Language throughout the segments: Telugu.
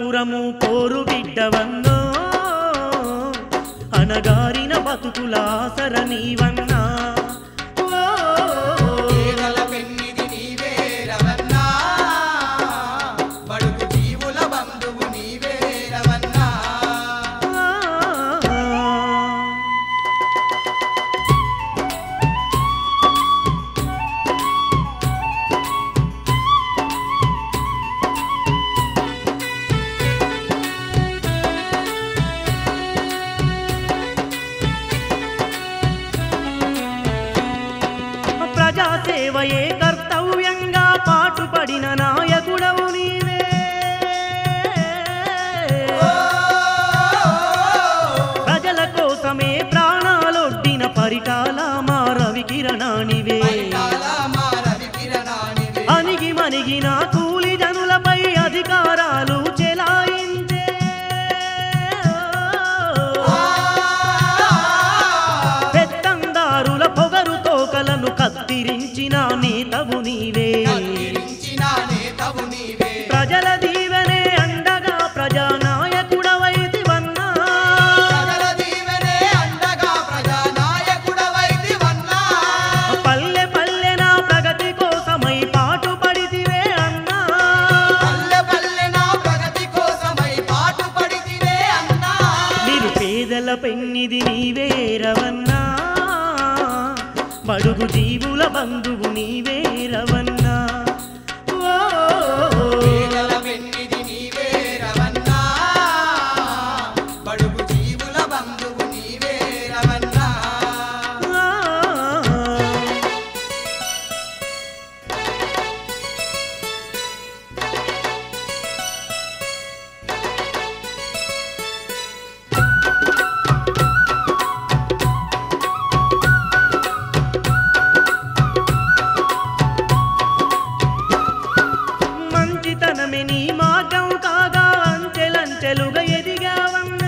అనంతపురము పోరు బిడ్డవన్నో అనగారిన బతుకుల ఆసర నీవన్నా ఓ, పేదల పెన్నిది నీవే రవన్నా బడుగు జీవుల బంధువు నీవే రవన్నా ఆ. ప్రజాసేవయే కర్తవ్యంగా పాటుపడిన నాయకుడవు నీవే ప్రజల కోసమే ప్రాణాలొడ్డిన పరిటాల మా రవికిరణానివే పరిటాల మా రవి కిరణానివే అణిగి మణిగిన కూలి జనులపై అధికారాలు చెలాయించే పెత్తందారుల పొగరు తోకలను కత్తిరించిన నేతవు నీవే కత్తిరించిన నేతవు నీవే ప్రజల దీవెనే అండగా ప్రజానాయకుడవైతివన్నా ప్రజల దీవెనే అండగా ప్రజానాయకుడవైతివన్నా పల్లె పల్లెన ప్రగతి కోసమై పాటుపడితివే అన్నా పల్లె పల్లె నా ప్రగతి కోసమై పాటుపడితివే అన్నా మీరు పేదల పెన్నిది నీవే రవన్నా బడుగు జీవుల బంధువు నీవే రవన్నా ఓ, పేదల వెన్నిది నీవే రవన్నా బడుగు జీవుల బంధువు నీవే రవన్నా ఆ. మంచితనమే నీ మార్గం కాగా అంచెలంచెలుగా ఎదిగావన్నా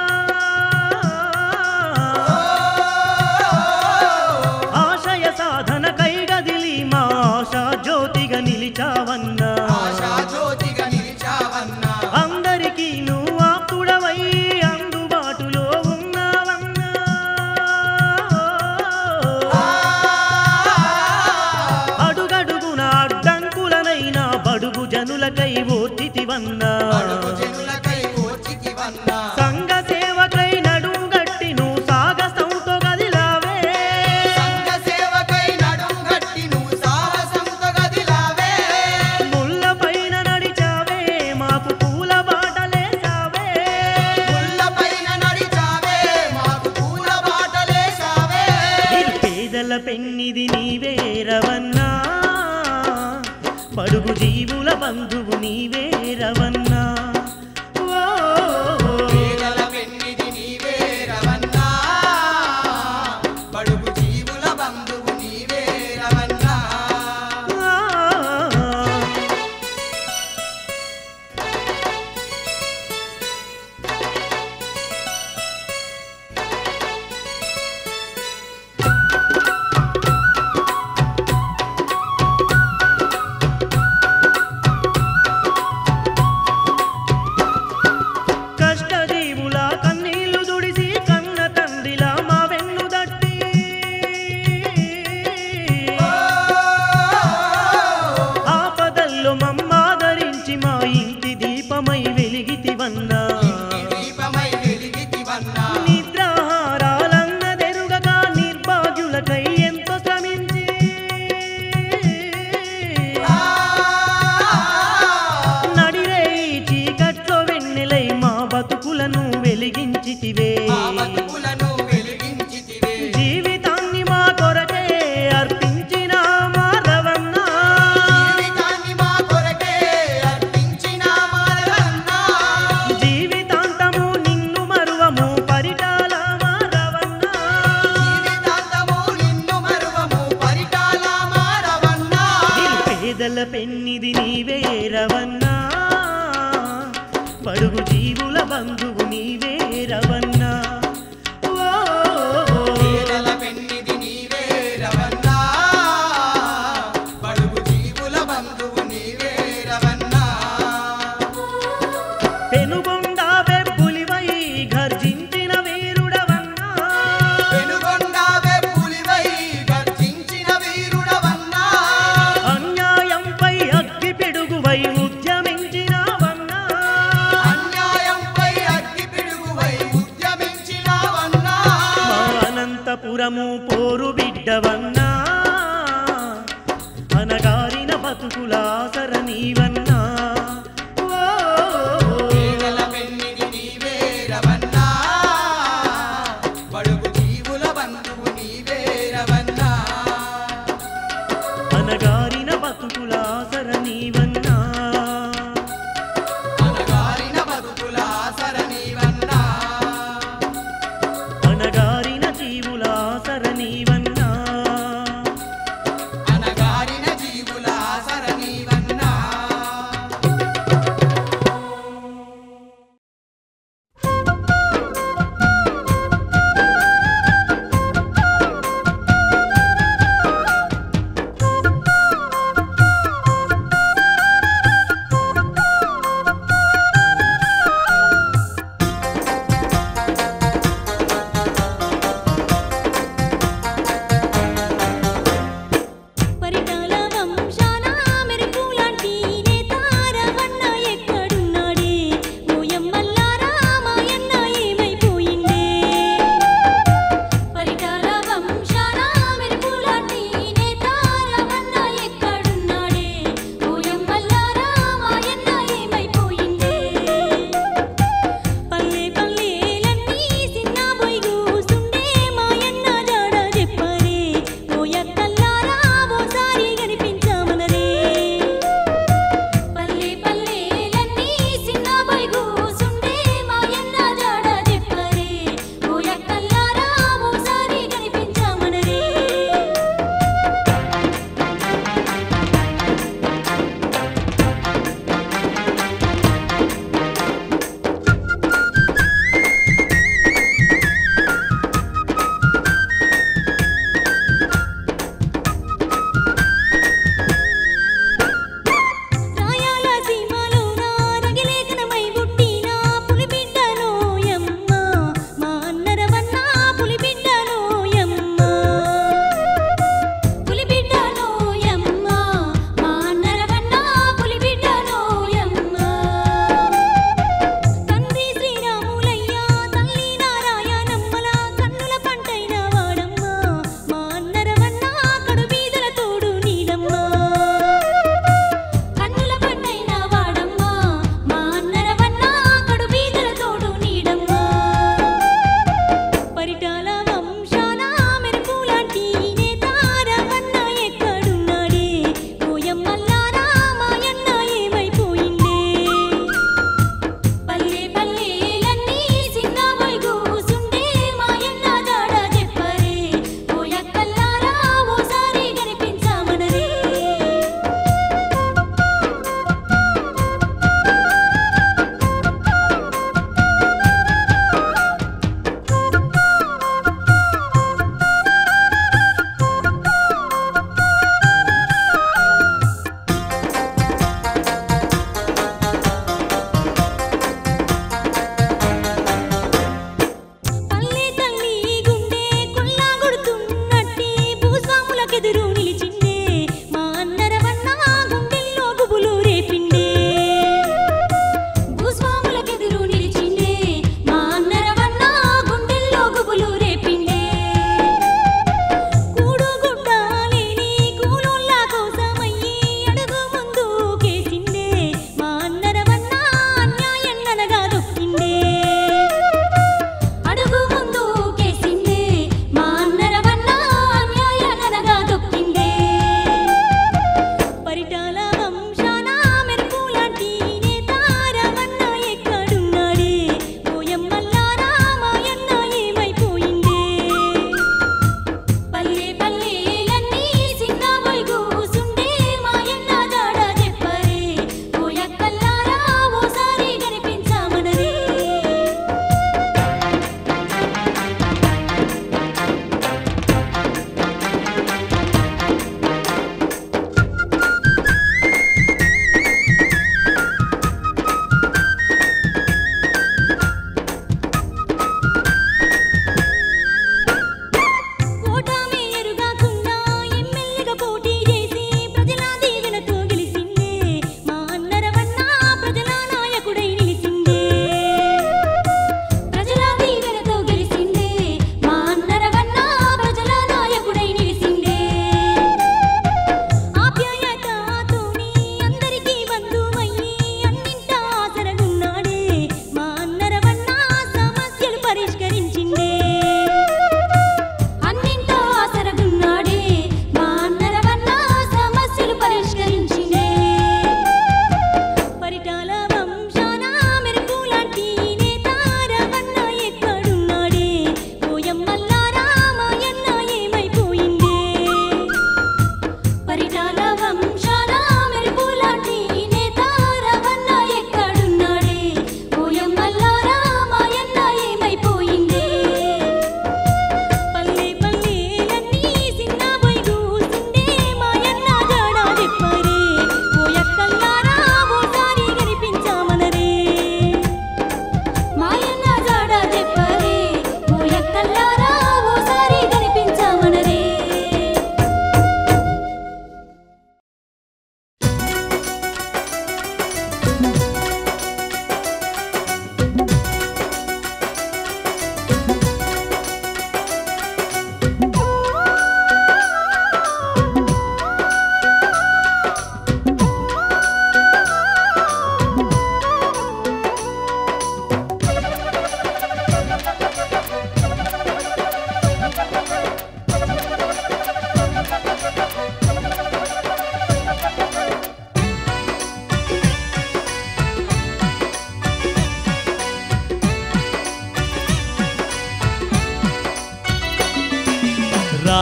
ఆశయ సాధన కైగదిలి మా ఆశా జ్యోతిగా నిలిచావన్నా ఆశా జ్యోతిగా నిలిచావన్నా అందరికీ నువ్వు ఆప్తుడవై అందుబాటులో ఉన్నావన్నా అడుగడుగున అడ్డంకులనైనా బడుగు జనులకై ఓర్చితివన్నా బడుగు జనులకై ఓర్చితివన్నా సంఘ సేవకై నడుం గట్టి నువ్వు సాగసంతో గదిలావే సంఘ సేవకై నడుం గట్టి నువ్వు సాహసంతో గదిలావే ముళ్ళ పైన నడిచావే మాకు పూల బాటలేసావే ముళ్ళ పైన నడిచావే మాకు పూల బాటలేసావే ఇది పేదల పెన్నిది నీవే రవన్నా బడుగు జీవుల బంధువు నీవే రవన్నా ఓ, పేదల వెన్నిది నీవే రవన్నా బడుగు జీవుల బంధువు నీవే రవన్నా ఆ. కష్టజీవుల కన్నీళ్లు దుడిసి కన్న తండ్రిలా మా వెన్ను దట్టి ఆపదల్లో మమ్మాదరించి మా ఇంటి దీపమై వెలిగితివన్నా దీపమై వెలిగితివన్నా నిద్రాహారాలన్నదెరుగక నిర్భాగ్యులకై ఎంతో శ్రమించి నడిరే ఈ చీకట్లో వెన్నెలై మా బతుకులను వెలిగించితివే మా బతుకులను వెలిగించితివే జీవితాన్ని మా కొరకే అర్పించిన మా రవన్నా జీవితాన్ని మా కొరకే అర్పించిన మారవన్నా జీవితాంతము నిన్ను మరువము పరిటాల మా రవన్నా జీవితాంతము నిన్ను మరువము పరిటాల మారవన్నా దిల్ పేదల పెన్నిది నీవే రవన్నా బడుగు జీవుల బంధువు నీవే రవన్నా ఓ, పేదల పెన్నిది నీవే రవన్నా బడుగు జీవుల బంధువు నీవే రవన్నా పెనుగొండ వెబ్బులివై గర్జించిన వీరుడవన్నా వెనుగొండ వెప్పులివై గర్జించిన వీరుడవన్నా అన్యాయంపై అగ్గి పిడుగువై ఉద్యమించినవన్నా అన్యాయంపై అగ్గి పిడుగువై ఉద్యమించినావన్నా మా అనంతపురము పోరు బిడ్డవన్నా అనగారిన బతుకులాసర నీవన్నా ఓ, పేదల పెన్నిది నీవే రవన్నా బడుగు జీవుల బంధువు నీవే రవన్నా అనగారిన బతుకులాసర నీవన్నా అనగారిన బతుకుల ఆసర నీవన్నా అనగారిన జీవులాసర నీవన్నా అనగారిన జీవుల ఆసర నీవన్నా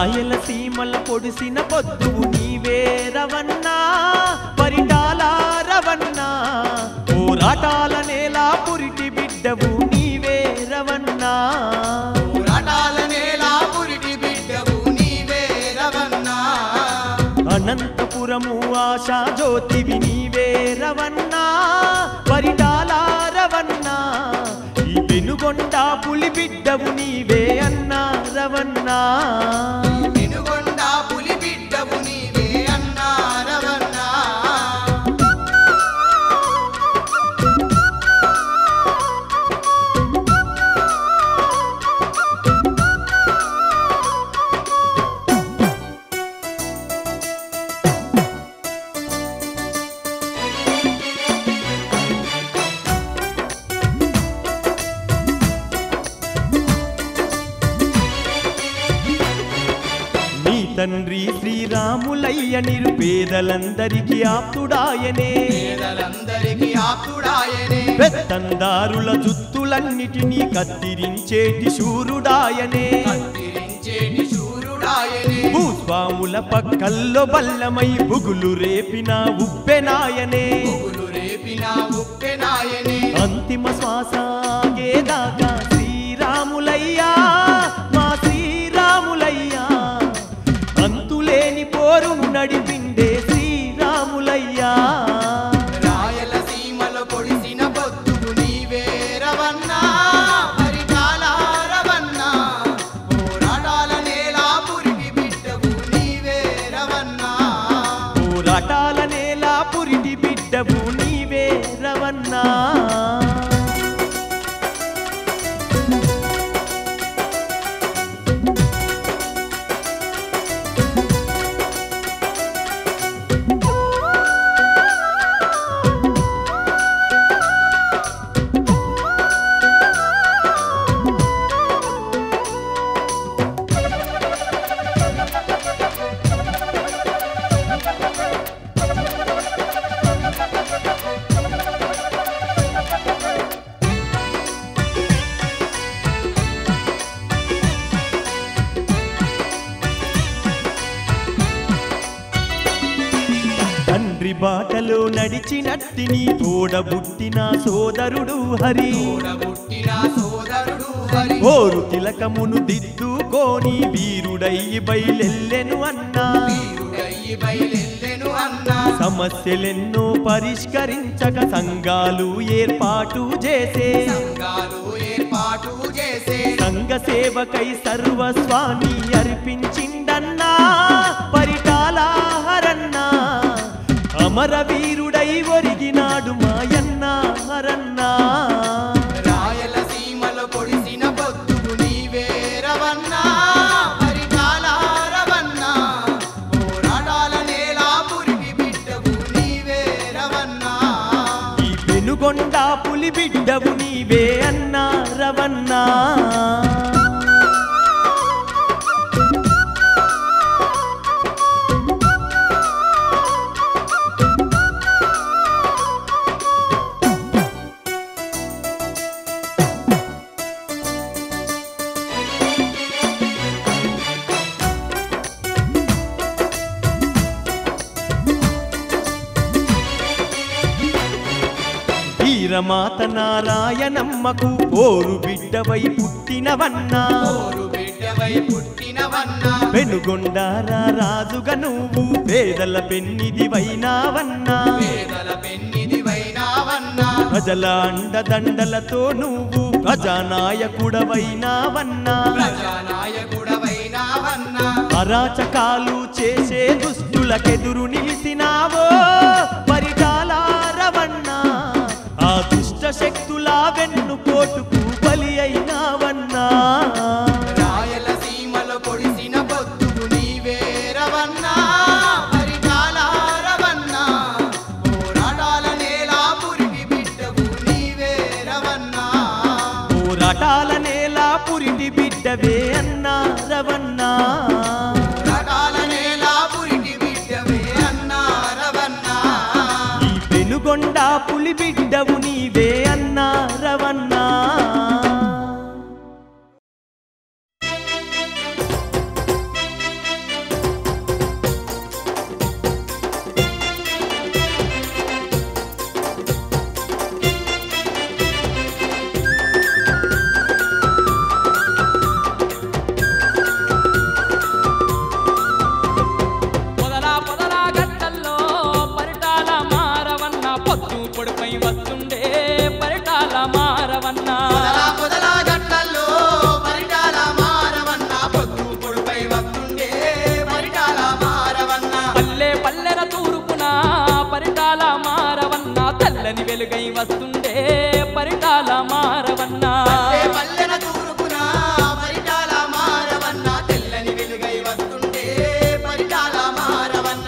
రాయలసీమల పొడిసిన పొద్దువు నీవే రవన్నా పరిటాల రవన్నా పోరాటాల నేల పురిటి బిడ్డవు నీవే రవన్నా పోరాటాల నేల పురిటి బిడ్డవు నీవే రవన్నా అనంతపురము ఆశా జ్యోతివి నీవే రవన్నా పరిటాల రవన్నా ఈ వెనుగొండ పులి బిడ్డవు నీవే అన్నా రవన్నా వెనుగొండ పులి బిడ్డవు నీవే అన్నా రవన్నా నీ తండ్రి శ్రీరాములయ్య నిరుపేదలందరికీ ఆప్తుడాయనే పేదలందరికీ ఆప్తుడాయనే పెత్తందారుల జుత్తులన్నిటినీ కత్తిరించేటి శూరుడాయనే కత్తిరించేటి శూరుడాయనే భూస్వాముల పక్కల్లో బల్లమై బుగులు రేపిన ఉప్పెనాయనే పువ్వులు రేపిన ఉప్పెనాయనే అంతిమ శ్వాస ఆగేదాకా శ్రీరాములయ్యా మా శ్రీరాములయ్యా అంతులేని పోరు నడిపిండే శ్రీరాములయ్యా రాయలసీమలో పొడిసిన పొద్దువు నీవే రవన్నా పరిటాల రవన్నా పోరాటాల నేల పురిటి బిడ్డవు నీవే రవన్నా పోరాటాల నేల పురిటి బిడ్డవు నీవే రవన్నా తండ్రి బాటలో నడిచినట్టి నీ తోడబుట్టిన సోదరుడు హరి తోడబుట్టిన సోదరుడు హరి ఓరు తిలకమును దిద్దుకోని వీరుడయ్యి బయలెల్లెను అన్నా వీరుడయ్యి బయలెల్లెను అన్నా సమస్యలెన్నో పరిష్కరించక సంఘాలు ఏర్పాటు చేసే సంఘాలు ఏర్పాటు చేసే సంఘ సేవకై సర్వస్వాన్ని అర్పించిండన్నా పరిటాలాహరన్నా అమర వీరుడై ఒరిగినాడు మాయన్న హరన్నా రాయలసీమలో పొడిసిన పొద్దువు నీవే రవన్నా పరిటాల రవన్నా పోరాటాల నేల పురిటి బిడ్డవు నీవే రవన్నా ఈ వెనుగొండ పులి బిడ్డవు నీవే అన్నా రవన్నా వీరమాత నారాయణమ్మకు పోరు బిడ్డవై పుట్టినవన్నా ఓరు బిడ్డవై పుట్టినవన్నా వెనుగొండారా రాజుగా నువ్వు పేదల పెన్నిదివైనావన్నా పేదల పెన్నిదివైనావన్నా ప్రజల అండదండలతో నువ్వు ప్రజానాయకుడవైనావన్నా ప్రజానాయకుడవైనావన్నా అరాచకాలు చేసే దుష్టులకెదురు నిలిసినావో పరిటాల రవన్నా ఆ దుష్ట శక్తుల వెన్నుపోటుకు బలి అయినావన్నా రాయలసీమలో పొడిసిన పొద్దువు నీవే రవన్నా పరిటాల రవన్నా పోరాటాల నేల పురిటి బిడ్డవు నీవే రవన్నా పోరాటాల నేల పురిటి బిడ్డవే అన్నా రవన్నా పోరాటాల నేల పురిటి బిడ్డవే అన్నా రవన్నా ఈ వెనుగొండ పులి బిడ్డవు నీవే అన్నా రవన్నా మారవన్నా పొదలా పొదలా గట్లల్లో పరిటాల మారవన్న పొద్దు పొడుపై వస్తుండే పరిటాల మారవన్న పల్లె పల్లెన తూర్పున పరిటాల మారవన్నా తెల్లని వెలుగై వస్తుండే పరిటాల మారవన్నా పల్లె పల్లెన తూర్పున పరిటాల మారవన్న తెల్లని వెలుగై వస్తుండే పరిటాల మారవన్న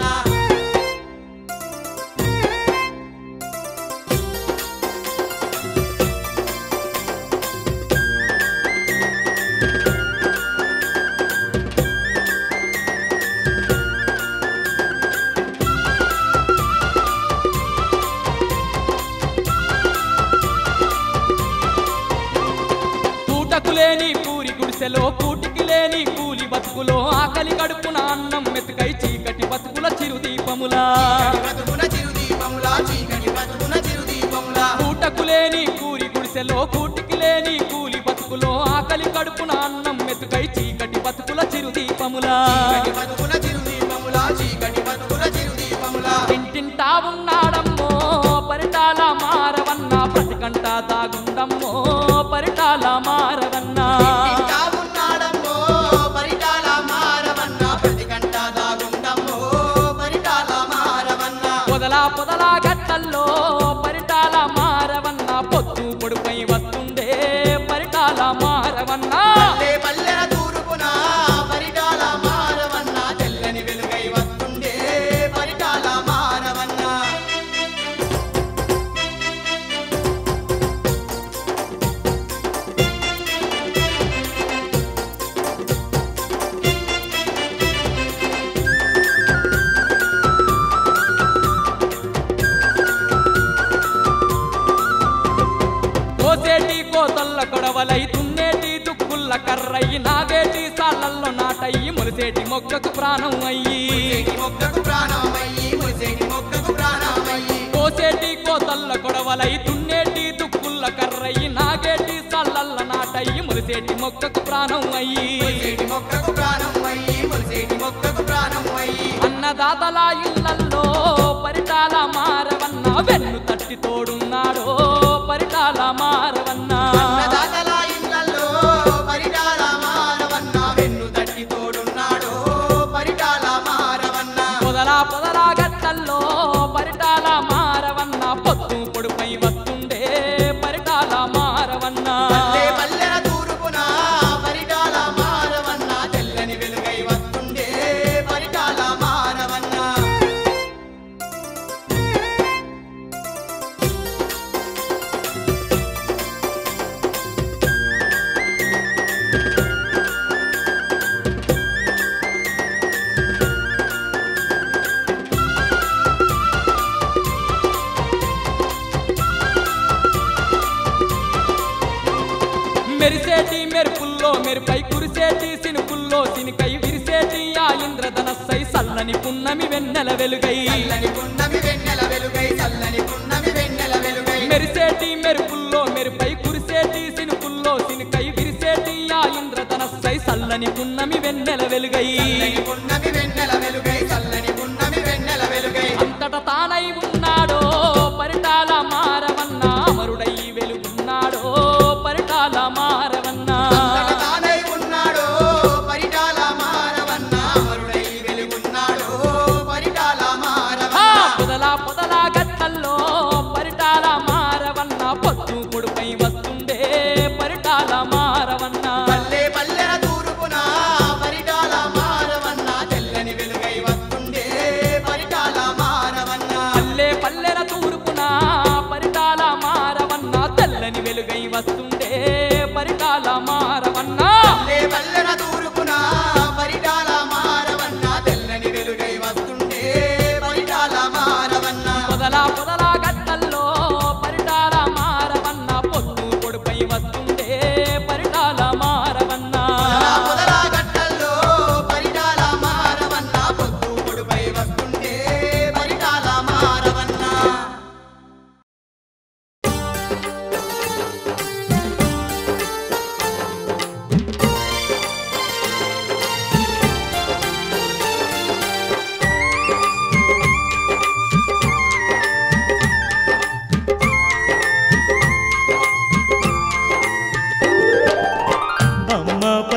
పూటకు లేని పూరి గుడిసెలో కూటికి లేని కూలి బతుకులో ఆకలి గడుపున అన్నం మెతుకై చీకటి బతుకుల చిరుదీపములా బతుకున చిరుదీపములా చీకటి బతుకున చిరుదీపములా పూటకు లేని పూరి గుడిసెలో కూటికి లేని కూలి బతుకులో ఆకలి గడుపున అన్నం మెతుకై చీకటి బతుకుల చిరుదీపములా చీకటి బతుకున చిరుదీపములా చీకటి బతుకున చిరుదీపములా ఇంటింటా ఉన్నాడమ్మో పరిటాల మారవన్నా ప్రతికంట దాగుండమ్మో పరిటాల మారవన్నా ఇంకా ఉన్నాడమ్మో పరిటాల మారవన్న ప్రతి గంట దాగుండమ్మో పరిటాల మారవన్న పొదలా పొదలా గట్టల్లో పరిటాల మారవన్నా పొత్తు పొడుపై వస్తుండే పరిటాల మారవన్నా పల్లె పల్లెల తూర్పున పరిటాల మారవన్న తెల్లని వెలుగై వస్తుండే పరిటాల మారవన్న కోసేటి కోతల్ల కొడవలై తున్నేటి దుక్కుల్ల కర్రయ్యి నాగేటి సాలల్లో నాటయ్యి మొలిసేటి మొక్కకు ప్రాణం అయ్యి మురిసేటి మొక్కకు ప్రాణమయ్యి మురిసేటి మొక్కకు ప్రాణమయ్యి కోసేటి కోతల్ల కొడవలై తున్నేటి దుక్కుల్ల కర్రయ్యి నాగేటి సాలల్ల నాటయ్యి మొలిసేటి మొక్కకు ప్రాణం అయ్యి మురిసేటి మొక్కకు ప్రాణమయ్యి మురిసేటి మొక్కకు ప్రాణమయ్యి అన్నదాతల ఇళ్ళల్లో పరిటాల మారవన్న వెన్ను తట్టి తోడున్నాడో పరిటాల మారవన్న అన్నదాతల ఇళ్ళల్లో పరిటాల మారవన్న వెన్ను తట్టి తోడున్నాడో పరిటాల మారవన్న పొదలా పొదలా గట్టల్లో పరిటాల మారవన్న పొత్తు పొడుపై వస్తుండే పరిటాల మారవన్న పల్లె పల్లెల తూర్పున పరిటాల మారవన్న తెల్లని వెలుగై వస్తుండే పరిటాల మారవన్న మెరిసేటి మెరుపుల్లో మెరుపై కురిసేటి సినుకుల్లో సినికై విరిసేటి ఆ ఇంద్రధనస్సై సల్లని పున్నమి వెన్నెల వెలుగై చల్లని పున్నమి వెన్నెల వెలుగై చల్లని పున్నమి వెన్నెల వెలుగై మెరిసేటి మెరుపుల్లో మెరుపై కురిసేటి సినుకుల్లో సినుకై విరిసేటి ఆ ఇంద్రధనస్సై సల్లని పున్నమి వెన్నెల వెలుగై చల్లని పున్నమి వెన్నెల వెలుగై చల్లని పున్నమి వెన్నెల వెలుగై అంతట తానై ఉన్నాడో పరిటాల మారవన్న అమరుడై వెలుగున్నాడో పరిటాల మారవన్న తన తానై ఉన్నాడో పరిటాల మారవన్న అమరుడై వెలుగున్నాడో పరిటాల ఆ మారవన్న పొదలా పొదలా గట్టల్లో పరిటాల మారవన్న పొత్తు పొడుపై వస్తుండే పరిటాల మారవన్న పల్లె పల్లెల తూర్పున పరిటాల మారవన్న తెల్లని వెలుగై వస్తుండే పరిటాల మారవన్న పల్లె పల్లెల తూర్పున పరిటాల మారవన్న తెల్లని వెలుగై వస్తుండే పరిటాల మారవన్న పల్లె పల్లెల తూర్పున పరిటాల మారవన్న తెల్లని వెలుగై వస్తుండే పరిటాల మారవన్న పొదలా పొదలా గట్టల్లో పరిటాల మారవన్న పొత్తు పొడుపై వస్తుండే పరిటాల మారవన్న పొదలా పొదలా గట్టల్లో పరిటాల మారవన్న పొద్దు పొడుపై వస్తుండే పరిటాల మారవన్న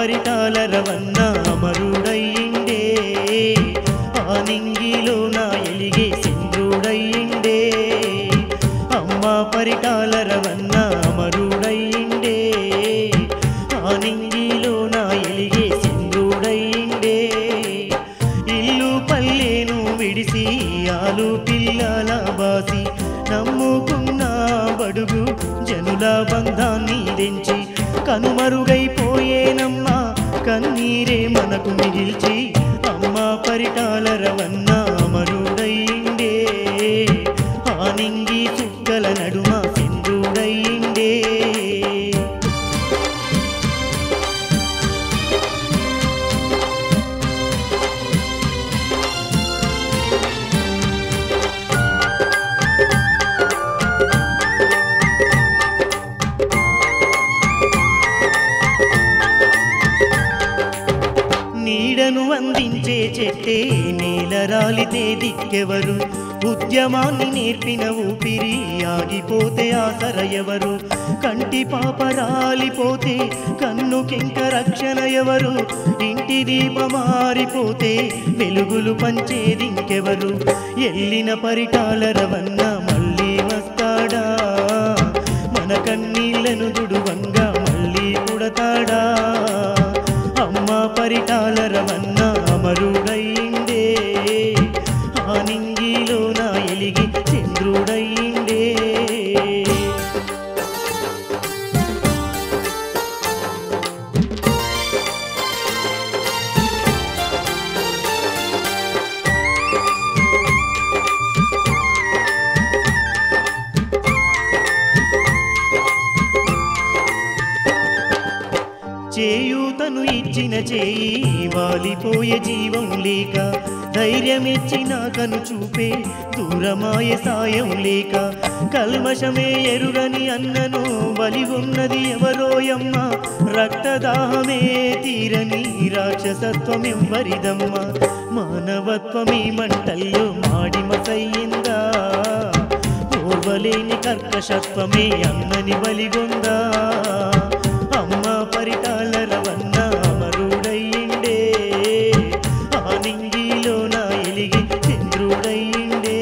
పరిటాల రవన్న అమరుడయ్యిండే ఆ నింగిలో నా ఎలిగే సింధుడయ్యిండే అమ్మ పరిటాల రవన్న అమరుడయ్యిండే ఆ నింగిలో నా ఎలిగే సింధుడయ్యిండే ఇల్లు పల్లెను విడిసి ఆలు పిల్లల బాసి నమ్ముకున్న బడుగు జనుల బంధాన్ని తెంచి కనుమరుగైపోయేనమ్మా కన్నీరే మనకు మిగిల్చి అమ్మ పరిటాల రవన్న అమరుడయ్యిండే ఆనింగి చుక్కల నడుమ సింధుడయ్యిండే నీడను అందించే చెట్టే నేల రాలితే దిక్కెవరు ఉద్యమాన్ని నేర్పిన ఊపిరి ఆగిపోతే ఆసర ఎవరు కంటి పాప రాలిపోతే కన్ను కెంక రక్షణ ఎవరు ఇంటి దీప మారిపోతే వెలుగులు పంచేది ఇంకెవరు ఎల్లిన పరిటాల రవన్న మళ్ళీ వస్తాడా మన కన్నీళ్లను దుడువంగా మళ్ళీ పుడతాడా అమ్మ పరిటాల రవన్న అమరుడయ్యిండే ఆ నింగిలో నా ఎలిగి చంద్రుడయ్యిండే చేయూతను ఇచ్చిన చేయి వాలిపోయే జీవం లేక ధైర్యమిచ్చిన కను చూపే దూరమాయ సాయం లేక కల్మషమే ఎరుగని అన్నను బలిగొన్నది ఎవరోయమ్మ రక్తదాహమే తీరని రాక్షసత్వం ఎవ్వరిదమ్మ మానవత్వమీ మంటల్లో మాడి మసయ్యిందా ఓర్వలేని కర్కశత్వమే అన్నని బలిగొందా అమ్మ పరిటాల రవన్న అమరుడయ్యిండే ఆ నింగిలో నా ఎలిగి చంద్రుడయ్యిండే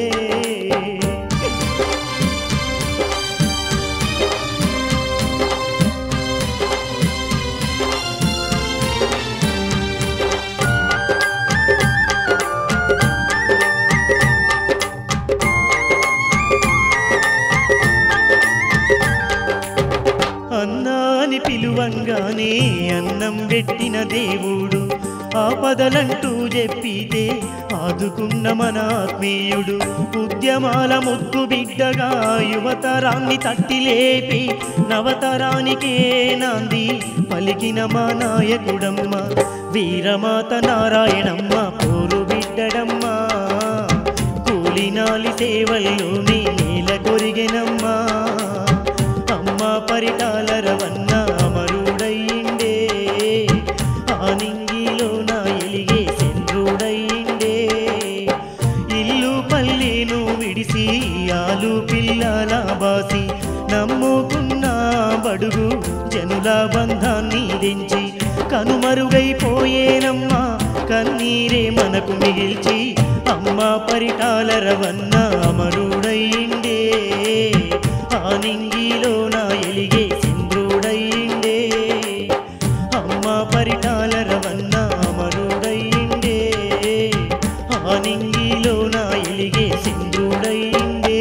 అన్నాని పిలువంగానే అన్నం పెట్టిన దేవుడు ఆపదలంటూ చెప్పితే ఆదుకున్న మన ఆత్మీయుడు ఉద్యమాల ముద్దు బిడ్డగా యువతరాన్ని తట్టి లేపి నవతరానికే నాంది పలికిన మా నాయకుడమ్మ వీరమాత నారాయణమ్మ పోరు బిడ్డడమ్మా కూలినాలి సేవల్లోనే నేల కొరిగెనమ్మా అమ్మ పరిటాల రవన్న అమరుడయ్యిండే ఆ నింగిలో నా ఎలిగే చంద్రుడయ్యిండే ఇల్లు పల్లెను విడిసి ఆలు పిల్లల బాసి నమ్ముకున్న బడుగు జనుల బంధాన్ని దించి కనుమరుగైపోయేనమ్మా కన్నీరే మనకు మిగిల్చి అమ్మ పరిటాల రవన్న అమరుడయ్యిండే ఆ నింగిలో నా ఎలిగే సింధుడయ్యిండే అమ్మ పరిటాల రవన్న అమరుడయ్యిండే ఆ నింగిలో నా ఎలిగే సింధుడయ్యిండే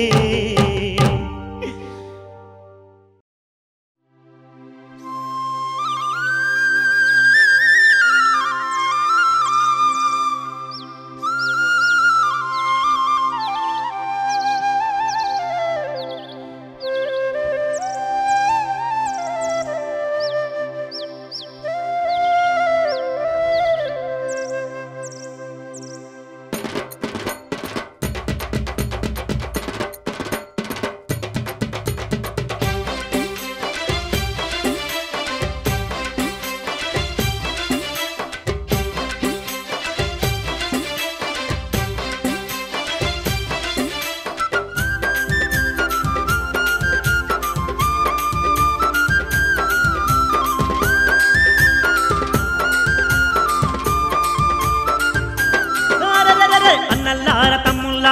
ఆ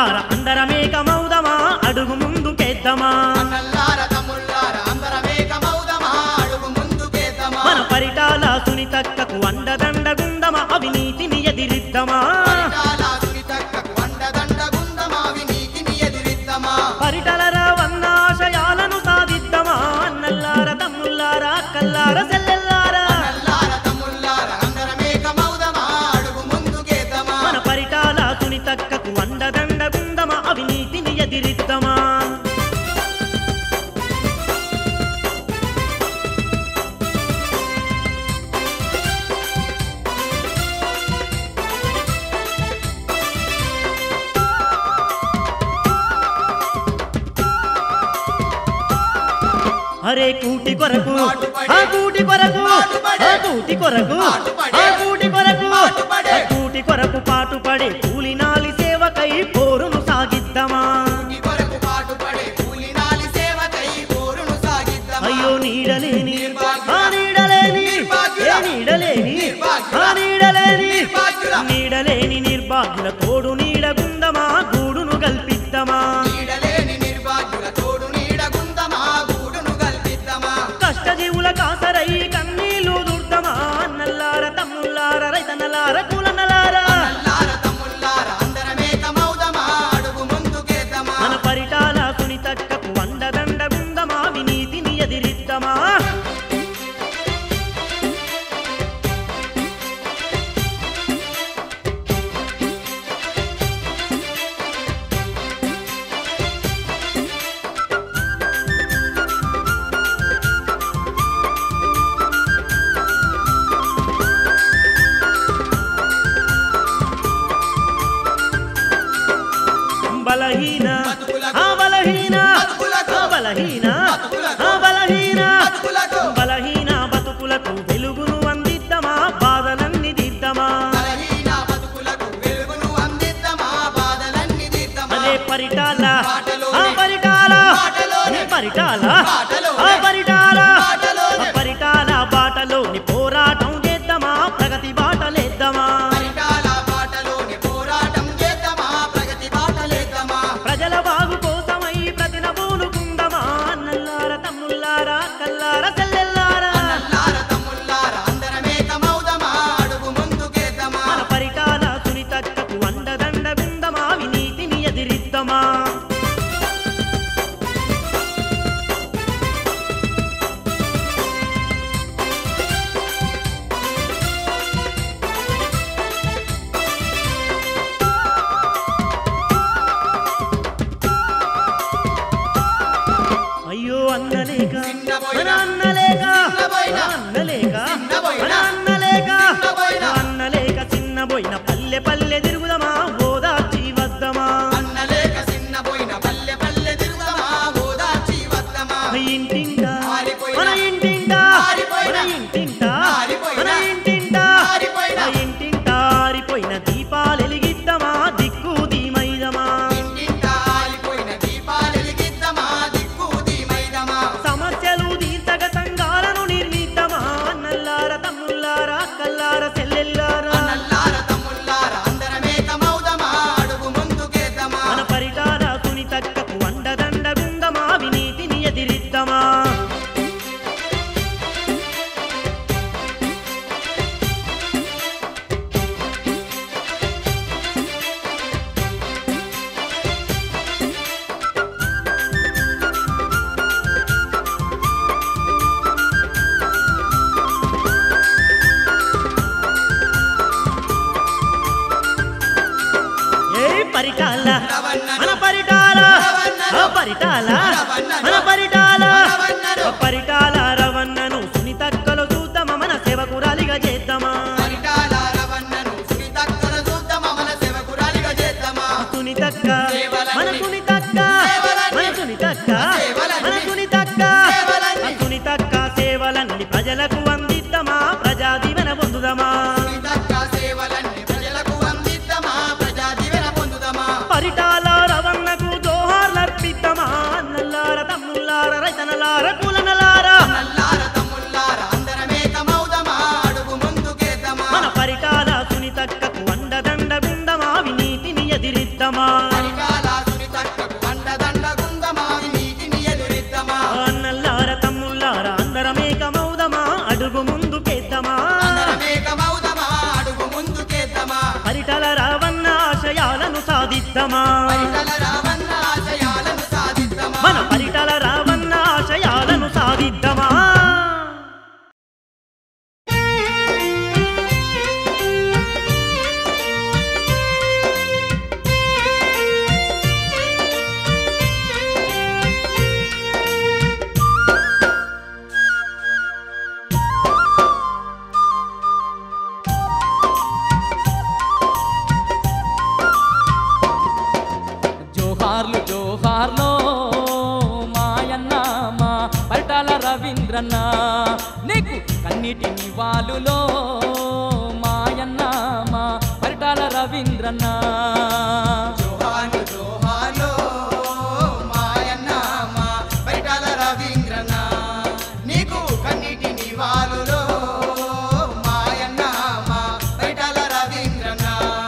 తమ్ముల్లార అందరమేకమౌదమా అడుగు ముందుకేద్దామా అన్నల్లార తమ్ముళ్ళార అందరమేకమౌదమా అడుగు ముందుకేద్దామా మన పరిటాల సునితక్కకు అండదండగుందమా అవినీతిని ఎదిరిద్దామా పరిటాల సునీతక్కకు అండదండగుందమా వినీతిని ఎదిరిద్దామా పరిటల రావన్నాశయాలను సాధిద్దామా అన్నల్లార తమ్ముల్లార అక్కల్లార సెల్లెల్లారా అన్నల్లార తమ్ముళ్ళార అందరమేకమౌదమా అడుగు ముందుకేద్దామా మన పరిటాల సునితక్కకు అండదండగుందమా అవినీతిని ఎదిరిద్దామా అరే కూటి కొరకు నాటుపడే. ఆ కూటి కొరకు నాటుపడే. ఆ కూటి కొరకు నాటుపడే. ఆ కూటి కొరకు నాటుపడే. ఆ కూటి కొరకు పాటుపడే కూలినాలి సేవకై పోరును సాగిద్దామా ఈ కొరకు పాటుపడే కూలినాలి సేవకై పోరును సాగిద్దామా అయ్యో నీడలేని నిర్భాగ్యుల. ఆ నీడలేని నిర్భాగ్యుల. ఏ నీడలేని నిర్భాగ్యుల. ఆ నీడలేని నిర్భాగ్యుల. నీడలేని నిర్భాగ్యుల తోడు నీడగుందమా గూడును కల్పిద్దామా నీడలేని నిర్భాగ్యుల తోడు నీడగుందమా గూడును కల్పిద్దామా కష్టజీవుల కాసరై కన్నీళ్లు దుర్దమా నల్లార తమ్ముల్లార రైతనలార కులనలారా అల్లార తమ్ముళ్ళార అందరమేకమౌదమా అడుగు ముందుకేద్దామా మన పరిటాల సునితక్కకు వండదండగుందమా వినీతిని ఎదిరిద్దామా బలహీన బతుకులకు. ఆ బలహీన బతుకులకు. ఆ బలహీన బతుకులకు. ఆ బలహీన బతుకులకు. బలహీన బతుకులకు వెలుగును అందిద్దామా బాధలన్నీ దిద్దామా బలహీన బతుకులకు వెలుగును అందిద్దామా బాధలన్నీ తీద్దామా అదే పరిటాల బాటలోనే. ఆ పరిటాల బాటలోనే. ఏ పరిటాల బాటలోనే. ఆ పరిటాల బాటలోనే. ఆ పరిటాల బాటలోని పోరాటం చేద్దామా ప్రగతి బాటలేద్దామా పరిటాల బాటలోని పోరాటం చేద్దామా ప్రగతి బాటలేద్దామా ప్రజల బాగు కోసమై ప్రతిన పూనుకుందమా నల్లార తమ్ముల్లారా కల్లార సెల్లెల్లారా అల్లార తమ్ముళ్ళార అందరమేకమౌదమా అడుగు ముందుకేద్దామా మన పరిటాల సునితక్కకు అండదండగుందమా వినీతిని ఎదిరిద్దామా అయ్యో అన్నలేక చిన్నబోయిన. మన అన్నలేక చిన్నబోయిన. అన్నలేక చిన్నబోయిన. మన అన్నలేక చిన్నబోయిన. అన్నలేక చిన్నబోయిన పల్లె పల్లె తిరుగుదమా ఓదార్చి వద్దమా అన్నలేక చిన్నపోయిన పల్లె పల్లె తిరుగుదమా ఓదార్చి వద్దమా ఇంటింట ఆరిపోయిన. మన ఇంటింట ఆరిపోయిన. మన ఇంటింట ఆరిపోయిన. మన ఇంటింట ఆరిపోయిన. మన ఇంటింట ఆరిపోయిన దీపాలు ఎలిగిద్దామా దిక్కు దీమైదమా ఇంటింట ఆలిపోయిన దీపాలెలిగిద్దమా దిక్కు దీమైదమా సమస్యలు తీర్చగ సంఘాలను నిర్మిద్దామా నల్లార తమ్ముల్లారా కల్లార సెల్లెల్లారా నల్లార తమ్ముళ్ళార అందరమేకమౌదమా అడుగు ముందుకేద్దామా మన పరిటాల సునితక్కకు అండదండగుందమా వినీతిని ఎదిరిద్దామా ఏ పరిటాల రవన్నను. మన పరిటాల రవన్నను. ఆ పరిటాల రవన్నను. మన పరిటాల రవన్నను. ఆ పరిటాల రవన్నను సునితక్కలో చూద్దామా మన సేవకురాలిగా చేద్దామా పరిటాల రవన్నను సునీతక్కల చూద్దామా మన సేవకురాలిగా చేద్దామా సునితక్క సేవలన్నీ. మన సునితక్క సేవలన్నీ. మన సునితక్క సేవలన్నీ. మన సునితక్క సేవలన్నీ. ఆ సునితక్క సేవలన్నీ ప్రజలకు అందిద్దామా ప్రజా దీవెన పొందుదామా సునీతక్క సేవలన్నీ ప్రజలకు అందిద్దామా ప్రజా దీవెన పొందుదామా పరిటాల రవన్నకు జోహార్లర్పిద్దామా నల్లార తమ్ముల్లార రైతనలార కులనలారా నల్లార తమ్ముళ్ళార అందరమేకమౌదమా అడుగు ముందుకేద్దామా మన పరిటాల సునితక్కకు అండదండగుందమా వినీతిని ఎదిరిద్దామా పరిటాల సాధిద్దామా పరిటల రామన్న ఆశయాలను సాధిద్దామా మన పరిటల రావన్న ఆశయాలను సాధిద్దామా జోహార్లు జోహార్లో మాయన్న మా పరిటాల రవీంద్రన్న నీకు కన్నిటి నివాళులో మాయన్న మా పరిటాల రవీంద్రన్న జోహాను జోహాలో మాయన్న మా పరిటాల రవీంద్రన్న నీకు కన్నిటి నివాళులో మాయన్న మా పరిటాల రవీంద్రన్న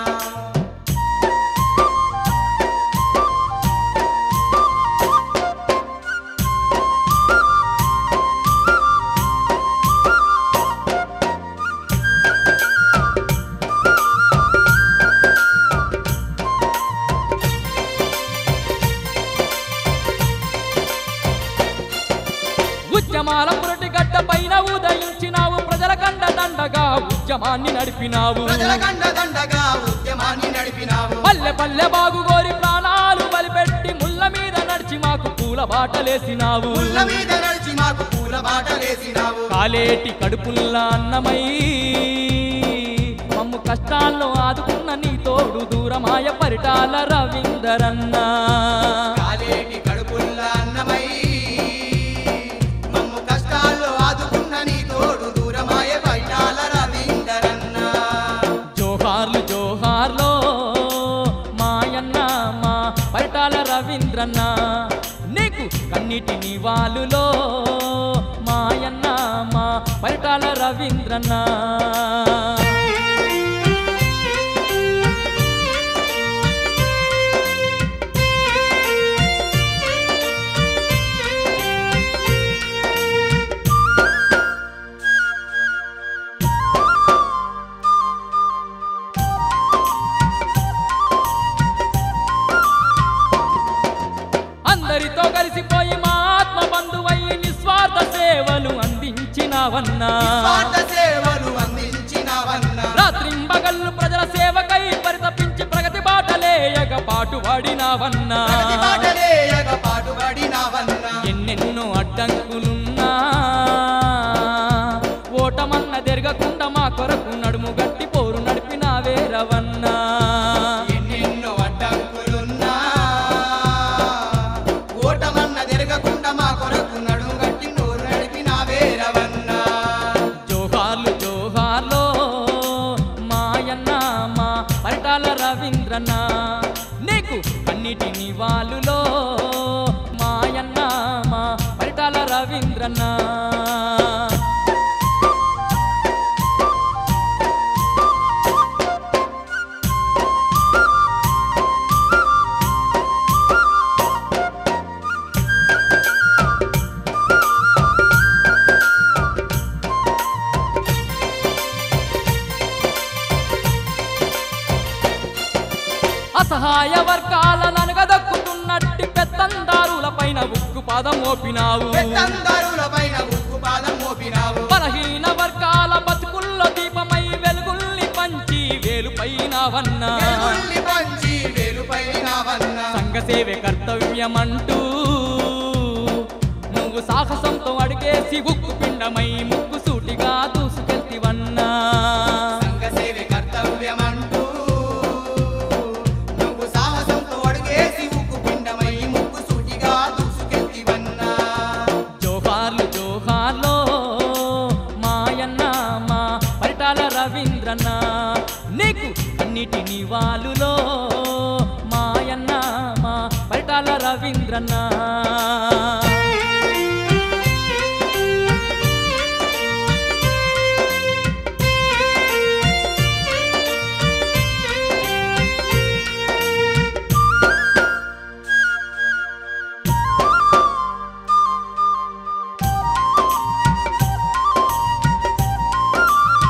ఉద్యమాల పురటి గడ్డ పైన ఉదయించినావు ప్రజల కండ దండగా ఉద్యమాన్ని నడిపినావు ప్రజల కండ దండగా ఉద్యమాన్ని నడిపినావు పల్లె పల్లె బాగుగోరి ప్రాణాలు బలిపెట్టి ముళ్ళ మీద నడిచి మాకు పూల బాటలేసినావు పుల్ల మీద నడిచి మాకు పూల బాటలేసినావు కాలేటి కడుపుల్లా అన్నమై మమ్ము కష్టాల్లో ఆదుకున్న నీ తోడు దూరమాయ పరిటాల రవీందరన్న కాలేటి కడుపుల్ల అన్నమై మమ్ము కష్టాల్లో ఆదుకున్న నీ తోడు దూరమాయ బయటాల రవీందరన్న జోహార్లు జోహార్లో మాయన్న మా పరిటాల రవీంద్రన్న నీకు కన్నిటి నివాళులో మాయన్న మా పరిటాల రవీంద్రన్న అందరితో కలిసిపోయి మా ఆత్మ బంధువయ్యి నిస్వార్థ సేవలు అందించినవన్నా స్వార్థ సేవలు అందించినవన్న రాత్రింబగళ్ళు ప్రజల సేవకై పరితపించి ప్రగతి బాటలేయక పాటుపడినవన్నా ప్రగతి బాటలేయక పాటుపడినవన్న ఎన్నెన్నో అడ్డంకులున్నా ఓటమన్న జరగకుండా మా కొరకు నడుము గట్టి పోరు నడిపినావే రవన్నా ఎన్నెన్నో అడ్డంకులున్నా ఓటమన్న తిరగకుండా మా కొరకు నడుము గట్టి నోరు నడిపిన వేరవన్న జోహార్లు జోహార్లో మాయన్న మా పరిటాల రవీంద్రన్న నీకు అన్నిటి నివాళులో మాయన్న మా పరిటాల రవీంద్రన్న అసహాయ వర్గాలను అనగదొక్కుతున్నట్టి పెత్తందారుల పైన ఉక్కు పాదం మోపినావు పెత్తందరుల పైన ఉక్కు పాదం మోపినావు బలహీన వర్గాల బతుకుల్లో దీపమై వెలుగుల్ని పంచి వేలు పైనవన్నా వెలుగుల్ని పంచి వేలుపైనవన్న సంఘ సేవే కర్తవ్యమంటూ నువ్వు సాహసంతో అడిగేసి ఉక్కు పిండమై ముక్కు సూటిగా దూసుకెళ్తివన్నా సంఘ సేవే కర్తవ్యమంటూ నువ్వు సాహసంతో అడుగేసి ఉక్కు పిండమై ముక్కు సూటిగా దూసుకెళ్తివన్నా జోహార్లు జోహార్లో మాయన్న మా పరిటాల రవీంద్రన్న నీకు అన్నిటి నివాళులో మాయన్న మా పరిటాల రవీంద్రన్న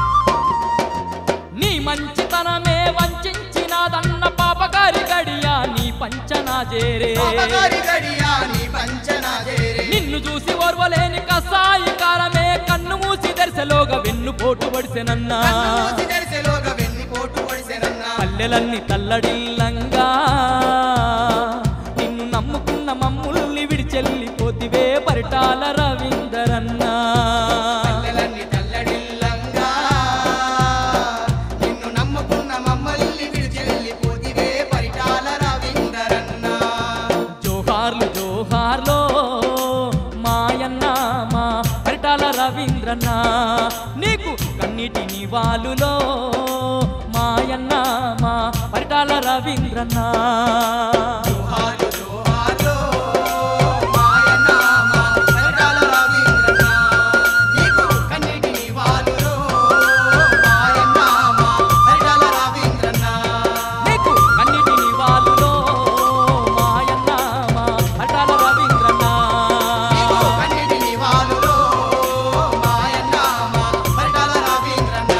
నీ మంచితనమే వంచినాదన్న పాపగారి గడియా పంచనా చేరే పాపగారి గడియా నీ పంచనా చేరే నిన్ను చూసి ఓర్వలేని కసాయి కారమే కన్ను మూసి దర్శలోగా వెన్ను పోటు పడిసెనన్నా కన్ను మూసి తెరిసెలోగా వెన్నుపోటు పొడిసెనన్నా పల్లెలన్నీ తల్లడిల్లంగా నిన్ను నమ్ముకున్న మమ్ముల్ని విడిచెల్లిపోతివే పరిటాల రవీందరన్నా పల్లెలన్నీ తల్లడిల్లంగా నిన్ను నమ్ముకున్న మమ్మల్ని విడిచి వెళ్ళిపోతివే పరిటాల రవీందరన్నా జోహార్లు జోహార్లో మాయన్న మా పరిటాల రవీంద్రన్న నీకు కన్నిటి నివాళులో మాయన్న మా పరిటాల రవీంద్రన్న జోహారు జోహారు మాయనామ పరిటాల రవీంద్రన్నా నీకు కన్నిటి నివాళులు మాయనామ పరిటాల రవీంద్రన్నా నీకు కన్నిటి నివాళులో మాయన్న మా పరిటాల రవీంద్రన్న నీకు కన్నిటి నివాళులు మాయనామ పరిటాల రవీంద్రన్నా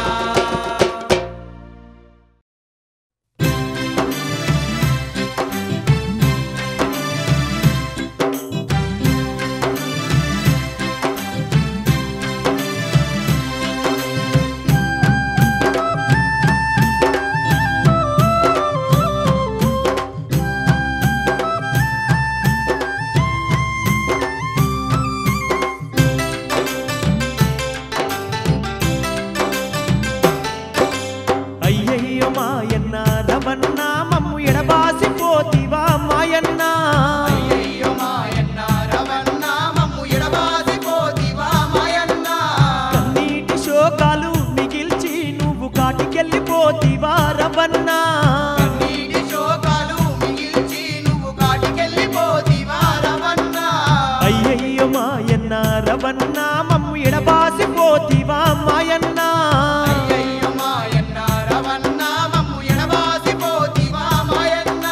అయ్యయ్యో మాయన్న రవన్న మమ్ము ఎడబాసి పోతివా మాయన్న అయ్యయ్యో మాయన్న రవణ మమ్ము ఎడబాసి పోతివా మాయన్న కన్నీటి శోకాలు మిగిల్చి నువ్వు కాటికెళ్ళిపోతివా రవన్న కన్నీటి శోకాలు మిగిల్చి నువ్వు కాటికెళ్ళిపోతివా రవణ అయ్యయ్యో మాయన్న రవన్న మమ్ము ఎడబాసి పోతివా మాయన్న అయ్యయ్యో మాయన్న రవణ మమ్ము ఎడబాసి పోతివా మాయన్న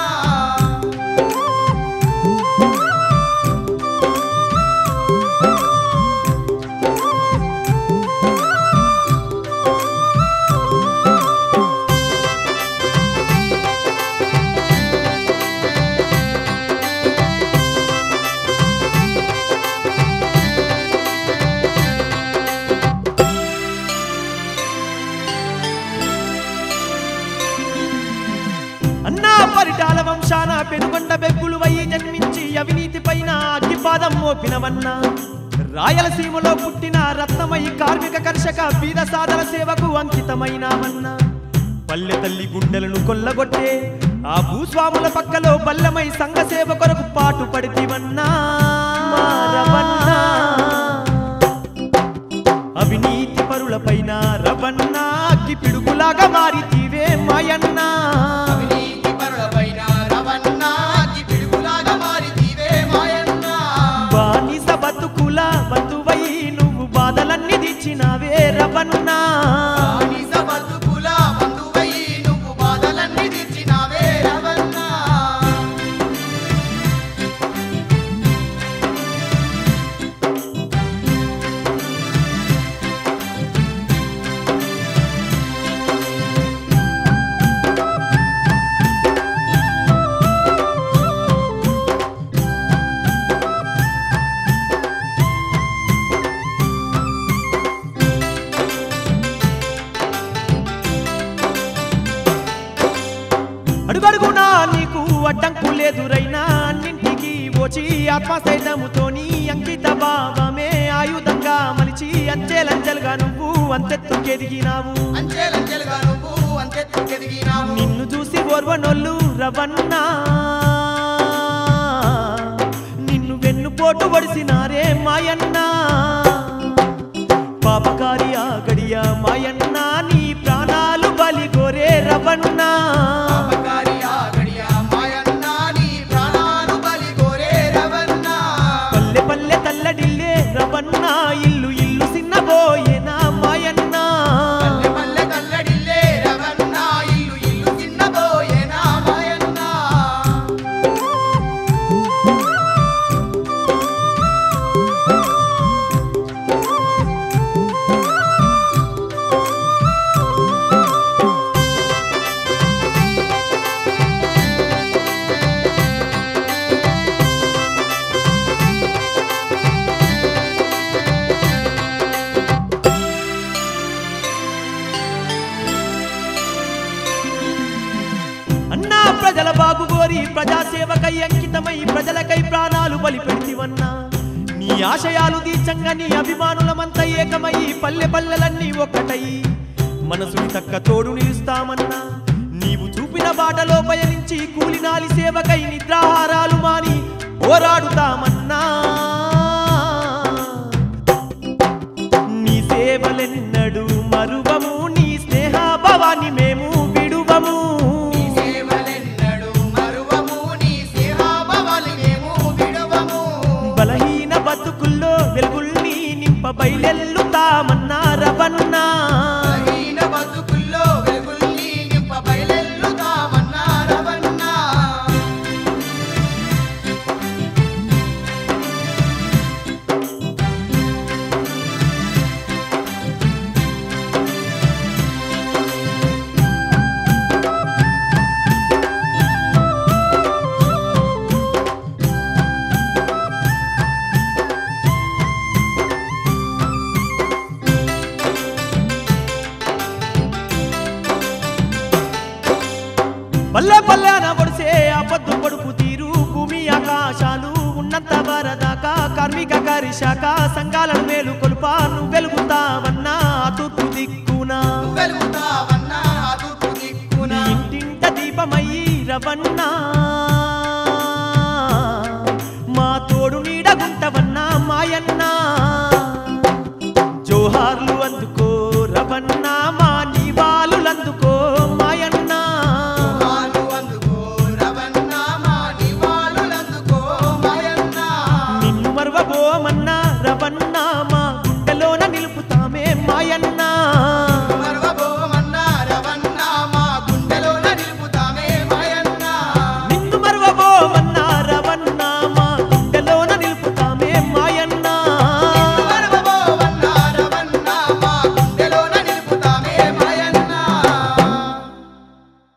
అన్నా పరిటాల వంశాన పెనుగొండ బెగ్గులు వయ్యి జన్మించి అవినీతి పైన అగ్గిపాదం మోపినవన్నా రాయలసీమలో పుట్టిన రత్నమయి కార్మిక కర్షక బీద సాధన సేవకు అంకితమైనవన్నా పల్లె తల్లి గుండెలను కొల్లగొట్టే ఆ భూస్వాముల పక్కలో బల్లమై సంఘ సేవ కొరకు పాటు పడితివన్నా రవన్నా అవినీతి పరులపైన రవన్న అగ్గి పిడుగులాగా మారితీవే మాయన్నా అవినీతి పరులపైన రవణ అగ్గి పిడుగులాగా మారితీవే మాయన్న బానిస బతుకుల బంధువై నువ్వు బాధలన్నీ దిచ్చినావే రవన్నా బానిస బతుకుల బంధువై నువ్వు బాధలన్నీ తీర్చినావే రవణ అడుగడుగునా నీకు అడ్డంకు లేదురైనా అన్నింటికి ఓచి ఆత్మసైతముతోని అంకిత భావమే ఆయుధంగా మలిచి అంచెలంచెలుగా నువ్వు అంతెత్తుకెదిగినావు అంచెలంచెలుగా నువ్వు అంతెత్తుకెదిగినావు నిన్ను చూసి ఓర్వనొల్లు రవన్నా నిన్ను వెన్నుపోటు వడిసినారే మాయన్నా పాపకారి ఆ గడియ మాయన్న నీ ప్రాణాలు బలిగోరే రవన్నా పాపకారి ఆ గడియ మాయన్న నీ ప్రాణాలు బలి కోరే రవణ పల్లె పల్లె తల్లడిల్లే రవన్న ఇల్లు ఇల్లు సిన్నబోయేనా మాయన్న పల్లె పల్లె కల్లడిల్లే రవణ ఇల్లు ఇల్లు చిన్నబోయేనా మాయన్న బాగుగోరి ప్రజాసేవకై అంకితమై ప్రజలకై ప్రాణాలు బలి పెడితివన్నా నీ ఆశయాలు దీచంగా నీ అభిమానులమంతా ఏకమై పల్లె పల్లెలన్నీ ఒక్కటై మనసుని తక్క తోడు నిలుస్తామన్నా నీవు చూపిన బాటలో పయనించి కూలినాలి సేవకై నిద్రాహారాలు మాని పోరాడుతామన్నా నీ సేవలెన్నడు మరువము నీ స్నేహాభావాన్ని మేము విడువము నీ సేవలెన్నడు మరువము నీ సేవాభావాలు మేము విడువము బలహీన బతుకుల్లో వెలుగుల్ని నింప బయలెల్లుతామన్నా రవన్నా బలహీన బతుకుల్లో వెలుగుల్ని నింప బయలెల్లుతామన్నా రవన్నా పల్లె పల్లెన పొడిసే ఆపద్దు పొడుపు తీరు భూమి ఆకాశాలు ఉన్నంత వరదాకా కార్మిక కరిశాక సంఘాలను మేలు కొలుప నువ్వు వెలుగుతావన్నా తూర్పు దిక్కునా నువ్వు వెలుగుతావన్నా తూర్పు నీ దిక్కున ఇంటింట దీపమయ్యి రవన్నా మా తోడు నీడగుంటవన్నా మాయన్నా జోహార్లు అందుకో